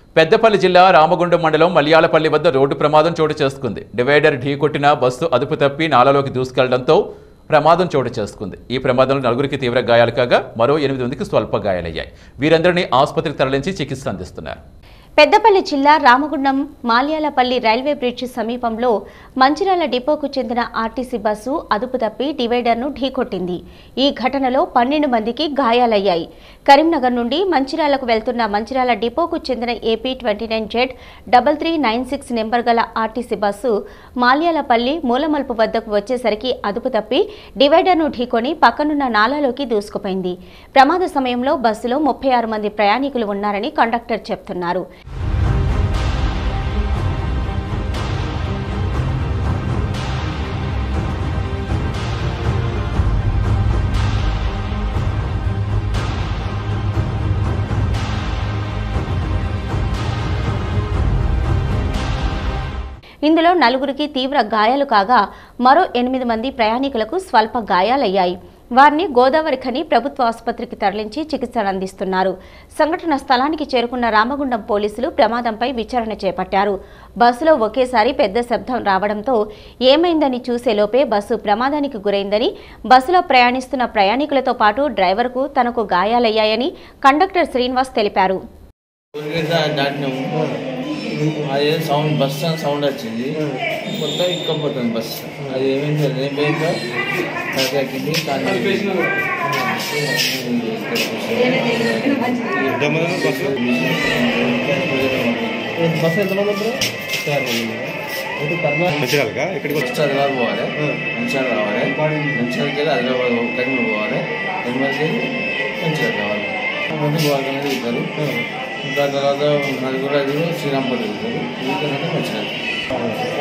పెద్దపల్లి జిల్లా రామగుండం మండలం మలియాలపల్లి వద్ద రోడ్డు ప్రమాదం చోటు చేసుకుంది డివైడర్ ఢీకొట్టిన బస్సు అదుపు తప్పి నాలలోకి దూసుకెళ్లడంతో ప్రమాదం చోటు చేసుకుంది ఈ ప్రమాదంలో నలుగురికి తీవ్ర గాయాలు కాగా మరో ఎనిమిది మందికి స్వల్ప గాయాలయ్యాయి వీరందరినీ ఆసుపత్రికి తరలించి చికిత్స అందిస్తున్నారు పెద్దపల్లి జిల్లా రామగుండం మాల్యాలపల్లి రైల్వే బ్రిడ్జి సమీపంలో మంచిర్యాల డిపోకు చెందిన ఆర్టీసీ బస్సు అదుపు తప్పి డివైడర్ను ఢీకొట్టింది ఈ ఘటనలో పన్నెండు మందికి గాయాలయ్యాయి కరీంనగర్ నుండి మంచిర్యాలకు వెళ్తున్న మంచిర్యాల డిపోకు చెందిన AP twenty nine Z double three nine six number గల ఆర్టీసీ బస్సు మాల్యాలపల్లి మూలమల్పు వద్దకు వచ్చేసరికి అదుపు తప్పి డివైడర్ను ఢీకొని పక్కనున్న నాలాలోకి దూసుకుపోయింది ప్రమాద సమయంలో బస్సులో ముప్పై ఆరు మంది ప్రయాణికులు ఉన్నారని కండక్టర్ చెప్తున్నారు ఇందులో నలుగురికి తీవ్ర గాయాలు కాగా మరో ఎనిమిది మంది ప్రయాణికులకు స్వల్ప గాయాలయ్యాయి వారిని గోదావరి ఖని ప్రభుత్వ ఆసుపత్రికి తరలించి చికిత్సలు అందిస్తున్నారు సంఘటన స్థలానికి చేరుకున్న రామగుండం పోలీసులు ప్రమాదంపై విచారణ చేపట్టారు బస్సులో ఒకేసారి పెద్ద శబ్దం రావడంతో ఏమైందని చూసేలోపే బస్సు ప్రమాదానికి గురైందని బస్సులో ప్రయాణిస్తున్న ప్రయాణికులతో పాటు డ్రైవర్కు తనకు గాయాలయ్యాయని కండక్టర్ శ్రీనివాస్ తెలిపారు ఉరిగితే దాటినాము అదే సౌండ్ బస్ సౌండ్ వచ్చింది మొత్తం ఇక్కపోతుంది బస్ అది ఏమైంది అది ఏం పోయిందో తగ్గకింది కానీ బస్ ఎంతమంది ఉంటారు మంచిర్యాలకా ఎక్కడికి వచ్చి ఫస్ట్ హైదరాబాద్ పోవాలి మంచిర్యాల రావాలి మంచిర్యాలకి వెళ్ళి హైదరాబాద్ కరీంనగర్ పోవాలి కరీంనగర్కి వెళ్ళి మంచిర్యాల రావాలి ముందు పోవాలి ఇద్దరు ఇంకా తర్వాత నలుగురు ఐదుగురు శ్రీరాంపూర్ వెళ్తారు ఇంకా మంచిర్యాల